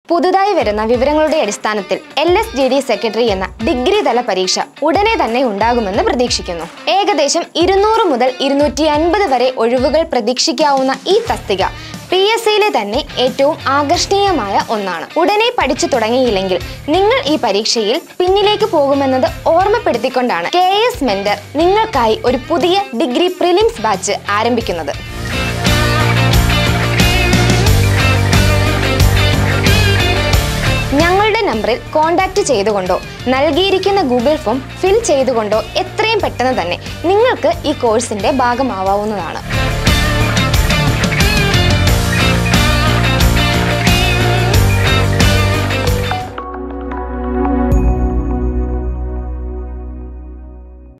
പുതുതായി വരുന്ന വിവരങ്ങളുടെ അടിസ്ഥാനത്തിൽ L S G D secretary എന്ന ഡിഗ്രി തല പരീക്ഷ ഉടനെ തന്നെ ഉണ്ടാകുമെന്ന് പ്രതീക്ഷിക്കുന്നു ഏകദേശം ഇരുന്നൂറ് മുതൽ ഇരുന്നൂറ്റി അൻപത് വരെ ഒഴിവുകൾ പ്രതീക്ഷിക്കാവുന്ന ഈ തസ്തിക പി എസ് സിയിലെ തന്നെ ഏറ്റവും ആകർഷണീയമായ ഒന്നാണ് ഉടനെ പഠിച്ചു തുടങ്ങിയില്ലെങ്കിൽ നിങ്ങൾ ഈ പരീക്ഷയിൽ പിന്നിലേക്ക് പോകുമെന്നത് ഓർമ്മപ്പെടുത്തിക്കൊണ്ടാണ് കെ എസ് മെന്റർ നിങ്ങൾക്കായി ഒരു പുതിയ ഡിഗ്രി പ്രിലിംസ് ബാച്ച് ആരംഭിക്കുന്നത് ഞങ്ങളുടെ നമ്പറിൽ കോൺടാക്റ്റ് ചെയ്തുകൊണ്ടോ നൽകിയിരിക്കുന്ന ഗൂഗിൾ ഫോം ഫിൽ ചെയ്തുകൊണ്ടോ എത്രയും പെട്ടെന്ന് തന്നെ നിങ്ങൾക്ക് ഈ കോഴ്സിന്റെ ഭാഗമാവാവുന്നതാണ്